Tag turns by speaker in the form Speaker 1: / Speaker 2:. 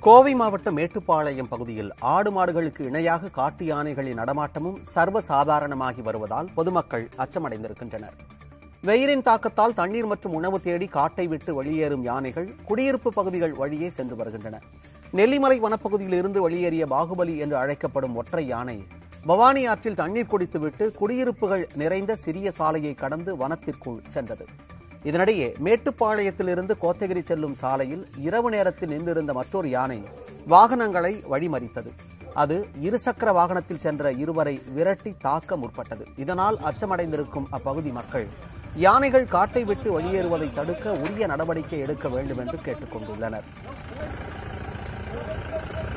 Speaker 1: கோவை மாவட்டம் மேட்டுப்பாளையம் பகுதியில் ஆடு மாடுகளுக்கு இணையாக காட்டு யானைகளின் நடமாட்டமும் சர்வசாதாரணமாகி வருவதால் பொதுமக்கள் அச்சமடைந்திருக்கின்றனர் வெயிலின் தாக்கத்தால் தண்ணீர் மற்றும் உணவு தேடி காட்டை விட்டு வெளியேறும் யானைகள் குடியிருப்பு பகுதிகள் வழியே சென்று வருகின்றன நெல்லிமலை வனப்பகுதியில் இருந்து வெளியேறிய பாகுபலி என்று அழைக்கப்படும் ஒற்றை யானை பவானி ஆற்றில் தண்ணீர் குடித்துவிட்டு குடியிருப்புகள் நிறைந்த சிறிய சாலையை கடந்து வனத்திற்குள் சென்றது இதனிடையே மேட்டுப்பாளையத்திலிருந்து கோத்தகிரி செல்லும் சாலையில் இரவு நேரத்தில் நின்றிருந்த மற்றொரு யானை வாகனங்களை வழிமறித்தது அது இருசக்கர வாகனத்தில் சென்ற இருவரை விரட்டி தாக்க முற்பட்டது இதனால் அச்சமடைந்திருக்கும் அப்பகுதி மக்கள் யானைகள் காட்டை விட்டு வெளியேறுவதை தடுக்க உரிய நடவடிக்கை எடுக்க வேண்டும் என்று கேட்டுக் கொண்டுள்ளனர்